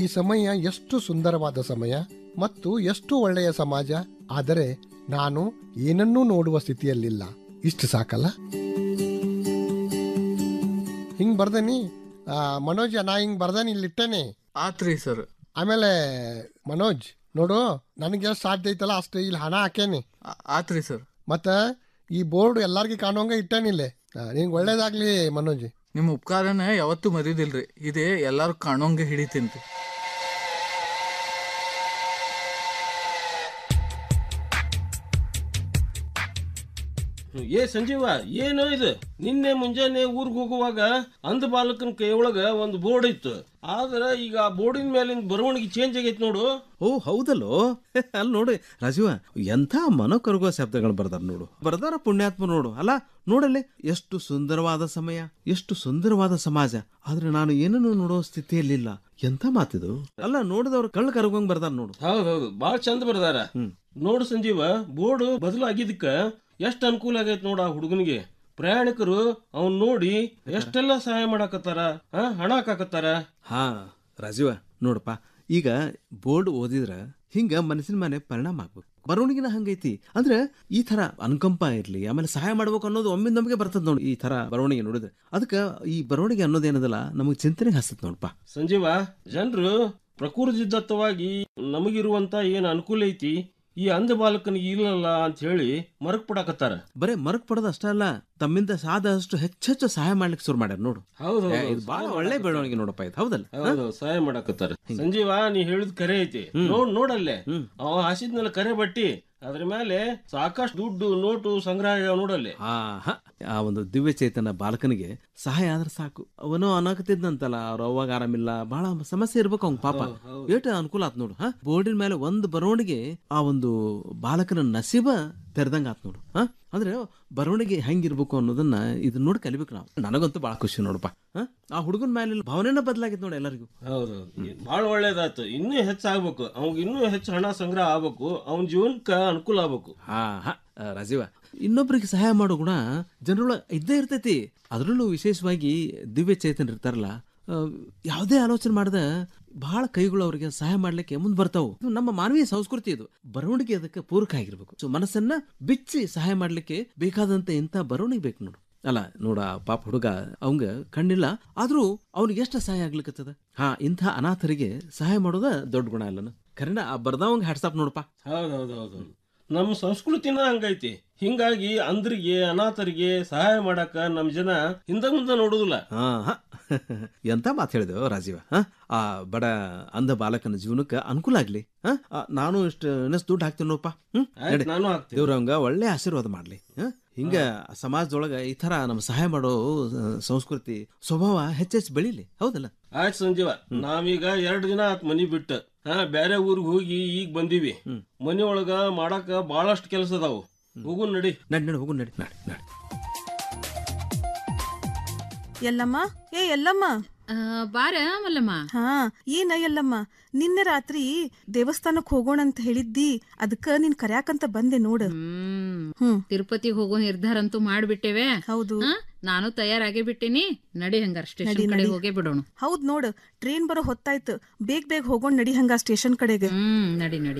ಸಮಯ ಎಷ್ಟು ಸುಂದರವಾದ ಸಮಯ ಮತ್ತು ಎಷ್ಟು ಒಳ್ಳೆಯ ಸಮಾಜ ಆದರೆ ನಾನು ಏನನ್ನೂ ನೋಡುವ ಸ್ಥಿತಿಯಲ್ಲಿಲ್ಲ ಇಷ್ಟು ಸಾಕಲ್ಲ ಹಿಂಗ್ ಬರ್ದೇನಿ ಆ, ಮನೋಜ್ ನಾ ಹಿಂಗ್ ಬರ್ದೇನಿ ಇಲ್ಲಿಟ್ಟೇನೆ ಆತ್ರಿ ಸರ್ ಆಮೇಲೆ ಮನೋಜ್ ನೋಡು ನನಗೆ ಎಷ್ಟು ಸಾಧ್ಯ ಐತಲ್ಲ ಅಷ್ಟು ಇಲ್ಲಿ ಹಣ ಹಾಕೇನಿ ಆತ್ರಿ ಸರ್ ಮತ್ತ ಈ ಬೋರ್ಡ್ ಎಲ್ಲಾರ್ಗಿ ಕಾಣೋಂಗ ಇಟ್ಟೇನಿಲ್ಲೇ ನಿಂಗೆ ಒಳ್ಳೇದಾಗ್ಲಿ ಮನೋಜ್ ನಿಮ್ಮ ಉಪಕಾರನ ಯಾವತ್ತೂ ಮರಿದಿಲ್ರಿ ಇದೇ ಎಲ್ಲಾರು ಕಾಣೋಂಗೆ ಹಿಡಿತೀನಿ ಏ ಸಂಜೀವ ಏನೋ ಇದು ನಿನ್ನೆ ಮುಂಜಾನೆ ಊರಿಗೆ ಹೋಗುವಾಗ ಅಂಧ ಬಾಲಕನ ಕೈ ಒಳಗ ಒಂದು ಬೋರ್ಡ್ ಇತ್ತು ಆದ್ರ ಈಗ ಆ ಬೋರ್ಡಿನ ಮೇಲಿನ ಬರವಣಿಗೆ ಚೇಂಜ್ ಆಗೈತೆ ನೋಡು ಓ ಹೌದಲ್ಲೋ ಅಲ್ಲಿ ನೋಡಿ ರಾಜೀವ ಎಂಥ ಮನ ಕರಗುವ ಶಬ್ದಗಳು ಬರ್ದಾರ ನೋಡು ಬರ್ದಾರ ಪುಣ್ಯಾತ್ಮ ನೋಡು ಅಲ್ಲ ನೋಡಲ್ಲಿ ಎಷ್ಟು ಸುಂದರವಾದ ಸಮಯ ಎಷ್ಟು ಸುಂದರವಾದ ಸಮಾಜ ಆದ್ರೆ ನಾನು ಏನನ್ನು ನೋಡೋ ಸ್ಥಿತಿಯಲ್ಲಿಲ್ಲ ಎಂಥ ಮಾತಿದು ಅಲ್ಲ ನೋಡಿದವ್ರು ಕಳ್ಳ ಕರಗೋಂಗ್ ಬರ್ದಾರ ನೋಡು ಹೌದೌದು ಬಾಳ ಚಂದ ಬರ್ದಾರ ನೋಡು ಸಂಜೀವ ಬೋರ್ಡ್ ಬದಲಾಗಿದ್ದಕ್ಕ ಎಷ್ಟು ಅನುಕೂಲ ಆಗೈತೆ ನೋಡ ಆ ಹುಡುಗನಿಗೆ ಪ್ರಯಾಣಿಕರು ಅವ್ನ್ ನೋಡಿ ಎಷ್ಟೆಲ್ಲ ಸಹಾಯ ಮಾಡಾಕತ್ತಾರ ಆ, ಹಣ ಹಾಕಾಕತ್ತಾರ ಹಾ ರಾಜೀವ ನೋಡಪ್ಪ ಈಗ ಬೋರ್ಡ್ ಓದಿದ್ರ ಹಿಂಗ ಮನಸ್ಸಿನ ಮೇಲೆ ಪರಿಣಾಮ ಆಗ್ಬೇಕು ಬರವಣಿಗೆನ ಹಂಗೈತಿ ಅಂದ್ರೆ ಈ ತರ ಅನುಕಂಪ ಇರ್ಲಿ ಆಮೇಲೆ ಸಹಾಯ ಮಾಡ್ಬೇಕು ಅನ್ನೋದು ಒಮ್ಮೆ ನಮಗೆ ಬರ್ತದ ನೋಡಿ ಈ ತರ ಬರವಣಿಗೆ ನೋಡಿದ್ರೆ ಅದಕ್ಕೆ ಈ ಬರವಣಿಗೆ ಅನ್ನೋದೇನದಲ್ಲ ನಮಗೆ ಚಿಂತನೆಗೆ ಹಸ್ತದ ನೋಡಪ್ಪ ಸಂಜೀವ ಜನರು ಪ್ರಕೃತಿದತ್ತವಾಗಿ ನಮಗಿರುವಂತ ಏನ್ ಅನುಕೂಲ ಐತಿ ಈ ಅಂಧ ಬಾಲಕನಿಗೆ ಇಲ್ಲಲ್ಲ ಅಂತ ಹೇಳಿ ಮರಕ್ ಪಡಾಕತ್ತಾರ ಬರೇ ಮರಕ್ ಪಡೋದು ಅಷ್ಟೇ ಅಲ್ಲ ತಮ್ಮಿಂದ ಸಾದಷ್ಟು ಹೆಚ್ಚೆಚ್ಚು ಸಹಾಯ ಮಾಡ್ಲಿಕ್ಕೆ ಶುರು ಮಾಡ್ಯಾರ ನೋಡು ಹೌದು ಏ, ಇದು ಬಹಳ ಒಳ್ಳೆ ಬೆಳವಣಿಗೆ ನೋಡಪ್ಪ ಇದು ಹೌದಲ್ಲ ಹೌದು ಸಹಾಯ ಮಾಡಾಕತ್ತಾರ ಸಂಜೀವ ನೀ ಹೇಳಿದ್ ಕರೆ ಐತಿ ನೋಡ್ ನೋಡಲ್ಲೇ ಅವ ಹಾಸಿದ್ನಲ್ಲ ಕರೆ ಬಟ್ಟಿ ಅದ್ರ ಮೇಲೆ ಸಾಕಷ್ಟು ದುಡ್ಡು ನೋಟು ಸಂಗ್ರಹ ಆಗ್ಯಾವ ನೋಡಲ್ಲೇ ಆ ಹ. ಆ ಒಂದು ದಿವ್ಯ ಚೇತನ ಬಾಲಕನಿಗೆ ಸಹಾಯ ಆದ್ರೆ ಸಾಕು ಅವನು ಅನಾಗತಿದ್ದಂತಲ್ಲ ಅವ್ರ ಅವಾಗ ಆರಾಮಿಲ್ಲ ಬಹಳ ಸಮಸ್ಯೆ ಇರ್ಬೇಕು ಅವ್ನ ಪಾಪ ಏಟ ಅನುಕೂಲ ಆತ್ ನೋಡು ಹಾ ಬೋರ್ಡಿನ ಮೇಲೆ ಒಂದು ಬರವಣಿಗೆ ಆ ಒಂದು ಬಾಲಕನ ನಸೀಬ ತೆರೆದಂಗ ಆತ್ ನೋಡು ಹಾ ಅಂದ್ರೆ ಬರವಣಿಗೆ ಹೆಂಗಿರ್ಬೇಕು ಅನ್ನೋದನ್ನ ಇದನ್ನ ನೋಡಿ ಕಲಿಬೇಕು ನಾವು ನನಗಂತೂ ಬಹಳ ಖುಷಿ ನೋಡಪ್ಪ ಹಾ ಆ ಹುಡುಗನ ಮೇಲೆ ಭಾವನೆನ ಬದಲಾಗಿತ್ತು ನೋಡಿ ಎಲ್ಲರಿಗೂ ಹೌದೌದು ಬಹಳ ಒಳ್ಳೇದಾಯ್ತು ಇನ್ನೂ ಹೆಚ್ಚಾಗ್ಬೇಕು ಅವ್ಗೆ ಇನ್ನೂ ಹೆಚ್ಚು ಹಣ ಸಂಗ್ರಹ ಆಗ್ಬೇಕು ಅವನ ಜೀವನಕ್ಕ ಅನುಕೂಲ ಆಗ್ಬೇಕು ಹಾ ಹಾ ಆ, ರಾಜೀವ ಇನ್ನೊಬ್ರಿಗೆ ಸಹಾಯ ಮಾಡೋ ಗುಣ ಜನರೊಳ ಇದ್ದೇ ಇರ್ತೈತಿ ಅದರಲ್ಲೂ ವಿಶೇಷವಾಗಿ ದಿವ್ಯ ಚೇತನ ಇರ್ತಾರಲ್ಲ ಆ, ಯಾವುದೇ ಆಲೋಚನೆ ಮಾಡದ ಬಹಳ ಕೈಗಳು ಅವರಿಗೆ ಸಹಾಯ ಮಾಡ್ಲಿಕ್ಕೆ ಮುಂದೆ ಬರ್ತಾವು ಇದು ನಮ್ಮ ಮಾನವೀಯ ಸಂಸ್ಕೃತಿ ಇದು ಬರವಣಿಗೆ ಅದಕ್ಕೆ ಪೂರಕ ಆಗಿರ್ಬೇಕು ಸೊ ಮನಸ್ಸನ್ನ ಬಿಚ್ಚಿ ಸಹಾಯ ಮಾಡ್ಲಿಕ್ಕೆ ಬೇಕಾದಂತ ಇಂಥ ಬರವಣಿಗೆ ಬೇಕು ನೋಡು ಅಲ್ಲ ನೋಡ ಆ ಪಾಪ ಹುಡುಗ ಅವಂಗ ಕಣ್ಣಿಲ್ಲ ಆದ್ರೂ ಅವ್ನಿಗೆ ಎಷ್ಟು ಸಹಾಯ ಆಗ್ಲಿಕ್ಕತ್ತದ ಹಾ ಇಂಥ ಅನಾಥರಿಗೆ ಸಹಾಯ ಮಾಡೋದ ದೊಡ್ಡ ಗುಣ ಅಲ್ಲನ ಕರೆನ ಆ ಬರ್ದವಂಗ ಹ್ಯಾಟ್ಸಾಪ್ ನೋಡಪ್ಪ ಹೌದೌದೌದು ನಮ್ಮ ಸಂಸ್ಕೃತಿನ ಹಂಗೈತಿ ಹಿಂಗಾಗಿ ಅಂದ್ರಿಗೆ ಅನಾಥರಿಗೆ ಸಹಾಯ ಮಾಡಾಕ ನಮ್ ಜನ ಹಿಂದ ಮುಂದೆ ನೋಡುದಿಲ್ಲ ಹಾ ಹ. ಎಂತ ಮಾತು ಹೇಳಿದೆವು ರಾಜೀವ ಹ? ಆ ಬಡ ಅಂಧ ಬಾಲಕನ ಜೀವನಕ್ಕೆ ಅನುಕೂಲ ಆಗ್ಲಿ ಹ? ಆ, ನಾನು ಇಷ್ಟು ಇನ್ನಷ್ಟು ದುಡ್ಡು ಹಾಕ್ತೀನಿ ನೋಡಪ್ಪ ಹ್ಮ್ ಆಯ್ತ್, ನಡಿ. ನಾನು ಹಾಕ್ತೀನಿ. ದೇವ್ರ ಅವಂಗ ಒಳ್ಳೆ ಆಶೀರ್ವಾದ ಮಾಡ್ಲಿ ಹ? ಹಿಂಗ ಸಮಾಜದೊಳಗ ಈ ತರ ನಮ್ಮ ಸಹಾಯ ಮಾಡೋ ಆ, ಸಂಸ್ಕೃತಿ ಸ್ವಭಾವ ಹೆಚ್ಚೆಚ್ಚು ಬೆಳಿಲಿ ಹೌದಲ್ಲ ಆಯ್ತು ಸಂಜೀವ ನಾವೀಗ ಎರಡು ದಿನ ಆತ್ ಮನಿ ಬಿಟ್ಟು ಹಾ ಬ್ಯಾರೆ ಊರಿಗೆ ಹೋಗಿ ಈಗ ಬಂದೀವಿ ಮನಿ ಒಳಗ ಮಾಡಾಕ ಬಹಳಷ್ಟು ಕೆಲಸ ಅದಾವು ಹೋಗು ನಡಿ ನಡಿ ನಡಿ ಹೋಗು ನಡಿ ನಡಿ ನಡಿ ಎಲ್ಲಮ್ಮ ಏ ಎಲ್ಲಮ್ಮ ಬಾರ ಮಲ್ಲಮ್ಮ ಹಾ ಏನ ಎಲ್ಲಮ್ಮ ನಿನ್ನೆ ರಾತ್ರಿ ದೇವಸ್ಥಾನಕ್ ಹೋಗೋಣ ಅಂತ ಹೇಳಿದ್ದಿ ಅದಕ್ಕ ನೀನ್ ಕರ್ಯಾಕಂತ ಬಂದೆ ನೋಡು ಹ್ಮ್ ತಿರುಪತಿಗೆ ಹೋಗೋ ನಿರ್ಧಾರ ಅಂತೂ ಮಾಡ್ಬಿಟ್ಟೇವೆ ಹೌದು ಆ, ನಾನು ತಯಾರಾಗೇ ಬಿಟ್ಟಿನಿ ನಡಿ ಹಂಗಾರ ನಡಿ, ಸ್ಟೇಷನ್ ಕಡೆ ನಡಿ. ಹೋಗೇ ಬಿಡೋಣ ಹೌದ್ ನೋಡು ಟ್ರೈನ್ ಬರೋ ಹೊತ್ತಾಯ್ತು ಬೇಗ ಬೇಗ ಹೋಗೋಣ ನಡಿ ಹಂಗ ಸ್ಟೇಷನ್ ಕಡೆಗೆ ಹ್ಮ್ ನಡಿ ನಡಿ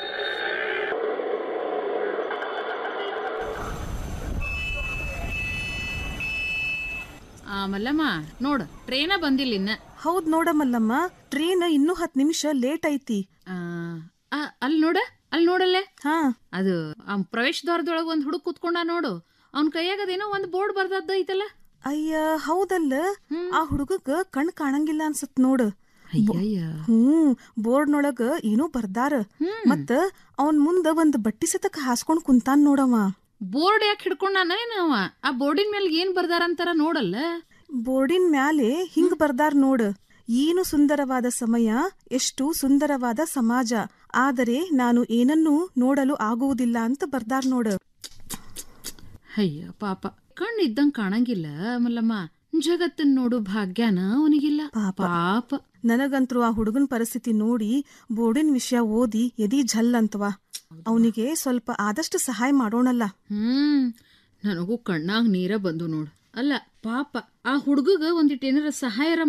ಆ ಮಲ್ಲಮ್ಮ ನೋಡು ಟ್ರೈನ ಬಂದಿಲ್ಲ ಇನ್ನ ಹೌದ್ ನೋಡಮಲ್ಲಮ್ಮ ಟ್ರೈನ್ ಇನ್ನೂ ಹತ್ ನಿಮಿಷ ಲೇಟ್ ಐತಿ ಅಲ್ಲಿ ನೋಡ ಅಲ್ಲಿ ನೋಡಲ್ಲೇ ಹಾ ಅದು ಆ ಪ್ರವೇಶ ದ್ವಾರದೊಳಗ ಒಂದ್ ಹುಡುಗ ಕುತ್ಕೊಂಡ ನೋಡು ಅವ್ನ ಕೈಯಾಗ ಅದೇನೋ ಒಂದ್ ಬೋರ್ಡ್ ಬರ್ದದ್ದ ಐತಲ್ಲ ಅಯ್ಯ ಹೌದಲ್ಲ ಆ ಹುಡುಗಗ ಕಣ್ ಕಾಣಂಗಿಲ್ಲ ಅನ್ಸತ್ ನೋಡು ಹ್ಮ್ ಬೋರ್ಡ್ನೊಳಗ ಏನೋ ಬರ್ದಾರ ಮತ್ತ ಅವನ್ ಮುಂದ ಒಂದ್ ಬಟ್ಟಿ ಸತಕ್ ಹಾಸ್ಕೊಂಡ್ ಕುಂತಾನ್ ನೋಡವ ಬೋರ್ಡ್ ಯಾಕೆ ಹಿಡ್ಕೊಂಡಾನ ಏನವ ಆ ಬೋರ್ಡಿನ ಮೇಲೆ ಏನ್ ಬರ್ದಾರಂತಾರ ನೋಡಲ್ಲ ಬೋರ್ಡಿನ್ ಮ್ಯಾಲೆ ಹಿಂಗ್ ಬರ್ದಾರ್ ನೋಡ್ ಏನು ಸುಂದರವಾದ ಸಮಯ ಎಷ್ಟು ಸುಂದರವಾದ ಸಮಾಜ ಆದರೆ ನಾನು ಏನನ್ನೂ ನೋಡಲು ಆಗುವುದಿಲ್ಲ ಅಂತ ಬರ್ದಾರ್ ನೋಡ್ ಅಯ್ಯ ಪಾಪ ಕಣ್ ಇದ್ದಂಗ್ ಕಾಣಂಗಿಲ್ಲ ಮಲ್ಲಮ್ಮ ಜಗತ್ತನ್ ನೋಡು ಭಾಗ್ಯನ ಅವನಿಗಿಲ್ಲ ಪಾಪ ನನಗಂತ್ರು ಆ ಹುಡುಗನ್ ಪರಿಸ್ಥಿತಿ ನೋಡಿ ಬೋರ್ಡಿನ್ ವಿಷಯ ಓದಿ ಎದಿ ಝಲ್ ಅಂತವಾ ಅವನಿಗೆ ಸ್ವಲ್ಪ ಆದಷ್ಟು ಸಹಾಯ ಮಾಡೋಣಲ್ಲ ಹ್ಮ್ ನನಗೂ ಕಣ್ಣಾಗ್ ನೀರ ಬಂದು ನೋಡು ಅಲ್ಲ ಪಾಪ ಆ ಹುಡುಗಗ ಒಂದಿಟ್ಟು ಏನಾರ ಸಹಾಯರ